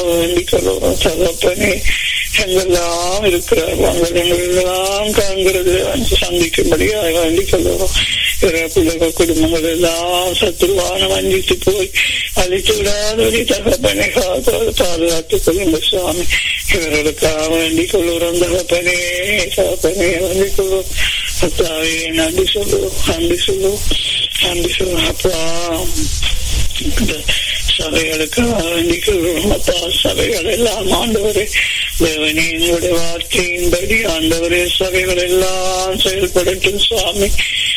வேண்டிக் கொள்வோம் தகப்பனே எங்கெல்லாம் இருக்கிறார்கள் எங்களெல்லாம் காண்கிறது சந்திக்கும்படியாக வேண்டிக் கொள்வோம் பிள்ளைகள் குடும்பங்கள் எல்லாம் சத்துருவான வஞ்சித்து போய் அழித்து விடாதபடி தகப்பனை காத்தோடு பாதுகாத்துக் கொள்ளுங்க சுவாமி இவர்களுக்காக வேண்டிக் கொள்ளுறோம் தகப்பனே தகப்பனே வேண்டிக் கொள்வோம் அத்தாவே நன்றி சொல்லுவோம் நன்றி சொல்லுவோம் நன்றி சொல்லுவோம் அப்பா சபைகளுக்காக வேண்டிக் கொள்வோம் அப்பா சபைகள் எல்லாம் ஆண்டவரே தேவனே எங்களுடைய வார்த்தையின்படி ஆண்டவரே சபைகள் எல்லாம் செயல்படட்டும் சுவாமி